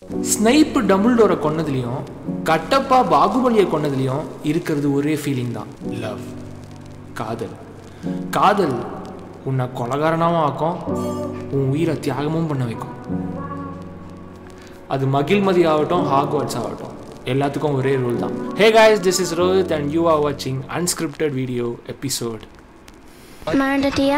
ஸ்னைப்பு டபுள்டோரை கொன்னதுலேயும் கட்டப்பா பாகுபலியை கொன்னதுலேயும் இருக்கிறது ஒரே ஃபீலிங் தான் லவ் காதல் காதல் உன்னை கொலகாரனாகவும் ஆக்கும் உன் உயிரை தியாகமும் பண்ண வைக்கும் அது மகிழ்மதி ஆகட்டும் ஹாக்வர்ட்ஸ் ஆகட்டும் எல்லாத்துக்கும் ஒரே ரூல் தான் hey guys this is Rohit and you are வாட்சிங் அன்ஸ்கிரிப்டட் வீடியோ எபிசோட் மறந்துட்டியா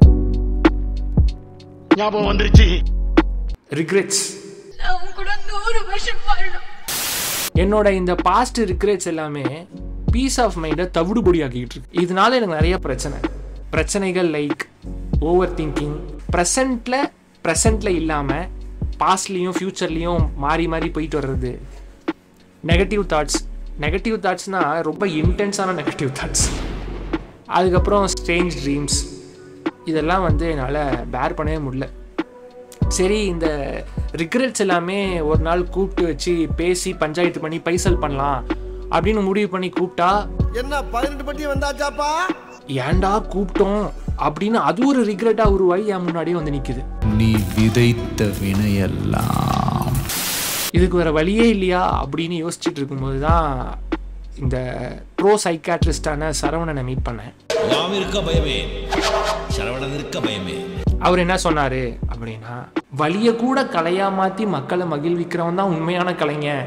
ஞாபகம் வந்துருச்சு ரிக்ரெட்ஸ் நான் உன் கூட நூறு வருஷம் வாழணும் என்னோட இந்த பாஸ்ட் ரிக்ரெட்ஸ் எல்லாமே பீஸ் ஆஃப் மைண்டை தவிடுபொடி ஆக்கிட்டு இருக்கு இதனால எனக்கு நிறைய பிரச்சனை பிரச்சனைகள் லைக் ஓவர் திங்கிங் ப்ரெசண்ட்டில் ப்ரெசண்ட்டில் இல்லாமல் பாஸ்ட்லேயும் ஃப்யூச்சர்லேயும் மாறி மாறி போயிட்டு வர்றது நெகட்டிவ் தாட்ஸ் நெகட்டிவ் தாட்ஸ்னால் ரொம்ப இன்டென்ஸான நெகட்டிவ் தாட்ஸ் அதுக்கப்புறம் ஸ்ட்ரேஞ்ச் ட்ரீம்ஸ் இதெல்லாம் வந்து என்னால் பேர் பண்ணவே முடியல சரி இந்த ரிக்ரெட்ஸ் எல்லாமே ஒரு நாள் கூப்பிட்டு வச்சு பேசி பஞ்சாயத்து பண்ணி பைசல் பண்ணலாம் அப்படின்னு முடிவு பண்ணி கூப்பிட்டா என்ன பதினெட்டு பட்டி வந்தாச்சாப்பா ஏன்டா கூப்பிட்டோம் அப்படின்னு அது ஒரு ரிக்ரெட்டாக உருவாகி என் முன்னாடியே வந்து நிற்குது நீ விதைத்த வினையெல்லாம் இதுக்கு வேற வழியே இல்லையா அப்படின்னு யோசிச்சுட்டு இருக்கும்போது தான் இந்த ப்ரோ சைக்காட்ரிஸ்டான சரவணனை மீட் பண்ணேன் யாம் இருக்க பயமே சரவணன் இருக்க பயமே அவர் என்ன சொன்னாரு அப்படின்னா வலிய கூட கலையா மாத்தி மக்களை மகிழ்விக்கிறவன் தான் உண்மையான கலைஞன்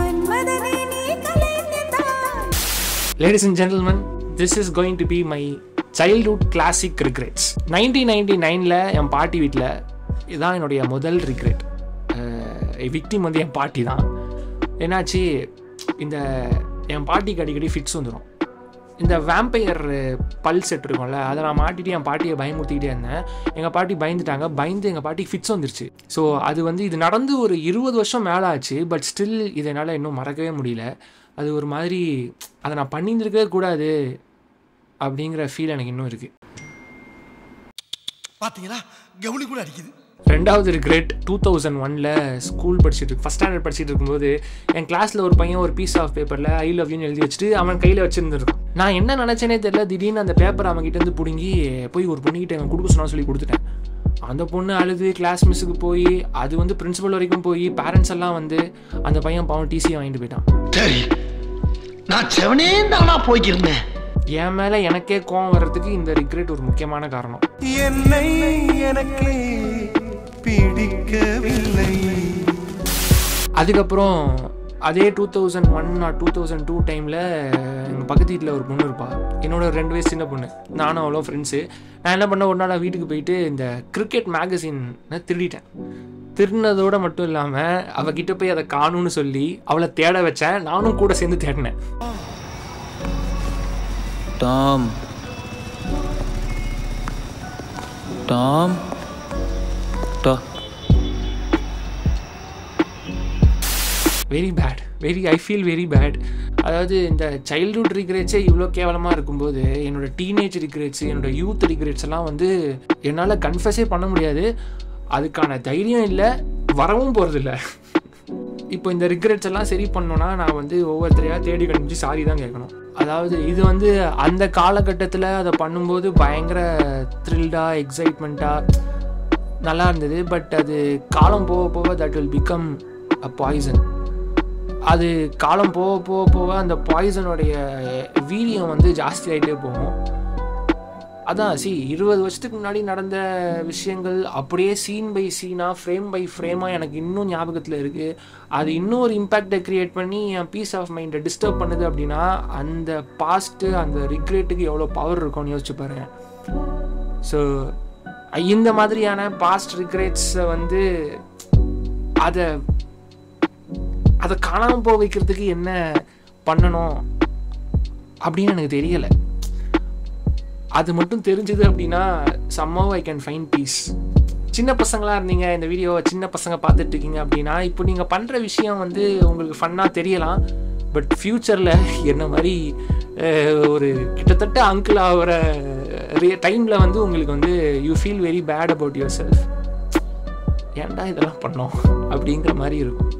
ladies and gentlemen this is going to be my childhood classic regrets nineteen ninety நைனில் என் பாட்டி வீட்டில் இதுதான் என்னுடைய முதல் ரிக்ரெட் விக்டிம் வந்து என் பாட்டி தான் என்னாச்சு இந்த என் பாட்டிக்கு அடிக்கடி ஃபிட்ஸ் வந்துடும் இந்த வேம்பையர் பல் செட் இருக்கும்ல அதை நான் மாட்டிட்டு என் பாட்டியை பயமுறுத்திக்கிட்டே இருந்தேன் எங்கள் பாட்டி பயந்துட்டாங்க பயந்து எங்கள் பாட்டிக்கு ஃபிட்ஸ் வந்துருச்சு ஸோ அது வந்து இது நடந்து ஒரு இருபது வருஷம் மேலே ஆச்சு பட் ஸ்டில் இதை என்னால் இன்னும் மறக்கவே முடியல அது ஒரு மாதிரி அதை நான் பண்ணியிருந்திருக்கவே கூடாது அப்படிங்கிற ஃபீல் எனக்கு இன்னும் இருக்குது பாத்தீங்களா கவுனி கூட அடிக்குது ரெண்டாவது ரிக்ரெட் டூ தௌசண்ட் ஒனில் ஸ்கூல் படிச்சுட்டு ஃபஸ்ட் ஸ்டாண்டர்ட் படிச்சுட்டு இருக்கும்போது என் கிளாஸில் ஒரு பையன் ஒரு பீஸ் ஆஃப் பேப்பரில் ஐ லவ் யூன்னு எழுதி வச்சுட்டு அவன் கையில் வச்சுருந்துருக்கான் நான் என்ன நினச்சேனே தெரியல திடீர்னு அந்த பேப்பர் அவன்கிட்ட இருந்து பிடுங்கி போய் ஒரு பொண்ணுகிட்ட அவன் கொடுக்க சொன்னா சொல்லி கொடுத்துட்டேன் அந்த பொண்ணு அழுது கிளாஸ் மிஸ்ஸுக்கு போய் அது வந்து பிரின்சிபல் வரைக்கும் போய் பேரண்ட்ஸ் எல்லாம் வந்து அந்த பையன் பாவம் டிசி வாங்கிட்டு போயிட்டான் சரி நான் செவனே தானா போய்க்கிருந்தேன் என் மேலே எனக்கே கோவம் வர்றதுக்கு இந்த ரிக்ரெட் ஒரு முக்கியமான காரணம் என்னை எனக்கு பிடிக்கவில்லை அதுக்கப்புறம் அதே two thousand one or two thousand two டைமில் எங்கள் பக்கத்து வீட்டில் ஒரு பொண்ணு இருப்பா என்னோட ஒரு ரெண்டு வயசு சின்ன பொண்ணு நானும் அவ்வளோ ஃப்ரெண்ட்ஸு நான் என்ன பண்ண ஒரு நாள் வீட்டுக்கு போயிட்டு இந்த கிரிக்கெட் மேகசின் திருடிட்டேன் திருடினதோட மட்டும் இல்லாமல் அவகிட்ட போய் அதை காணும்னு சொல்லி அவளை தேட வச்சேன் நானும் கூட சேர்ந்து தேடினேன் டாம் டாம் டா very bad very I feel very bad அதாவது இந்த சைல்ட்ஹுட் ரிக்ரெட்ஸே இவ்வளோ கேவலமாக இருக்கும்போது என்னோட டீனேஜ் ரிக்ரெட்ஸ் என்னோட யூத் ரிக்ரெட்ஸ் எல்லாம் வந்து என்னால் கன்ஃபஸே பண்ண முடியாது அதுக்கான தைரியம் இல்லை வரவும் போகிறதில்ல இப்போ இந்த ரிக்ரெட்ஸ் எல்லாம் சரி பண்ணோன்னா நான் வந்து ஒவ்வொருத்தரையாக தேடி கண்டுபிடிச்சு சாரி தான் கேட்கணும் அதாவது இது வந்து அந்த காலகட்டத்தில் அதை பண்ணும்போது பயங்கர த்ரில்டாக எக்ஸைட்மெண்ட்டாக நல்லா இருந்தது பட் அது காலம் போக போக that will become a poison அது காலம் போக போக போக அந்த பாய்சனுடைய வீரியம் வந்து ஜாஸ்தி ஆகிட்டே போகும் அதான் சி இருபது வருஷத்துக்கு முன்னாடி நடந்த விஷயங்கள் அப்படியே சீன் பை சீனாக ஃப்ரேம் பை ஃப்ரேமாக எனக்கு இன்னும் ஞாபகத்தில் இருக்குது அது இன்னும் ஒரு இம்பேக்டை க்ரியேட் பண்ணி என் பீஸ் ஆஃப் மைண்டை டிஸ்டர்ப் பண்ணுது அப்படின்னா அந்த பாஸ்ட்டு அந்த ரிக்ரெட்டுக்கு எவ்வளோ பவர் இருக்கும்னு யோசிச்சு பாருங்க ஸோ இந்த மாதிரியான பாஸ்ட் ரிக்ரெட்ஸை வந்து அதை அதை காணாமல் போக வைக்கிறதுக்கு என்ன பண்ணணும் அப்படின்னு எனக்கு தெரியலை அது மட்டும் தெரிஞ்சது அப்படின்னா somehow I can find peace சின்ன பசங்களாக இருந்தீங்க இந்த வீடியோவை சின்ன பசங்க பார்த்துட்டு இருக்கீங்க அப்படின்னா இப்போ நீங்கள் பண்ணுற விஷயம் வந்து உங்களுக்கு ஃபன்னாக தெரியலாம் பட் ஃப்யூச்சரில் என்ன மாதிரி அஹ், ஒரு கிட்டத்தட்ட அங்கிள் ஆகிற டைமில் வந்து உங்களுக்கு வந்து you feel very bad about yourself ஏன்டா இதெல்லாம் பண்ணோம் அப்படிங்கிற மாதிரி இருக்கும்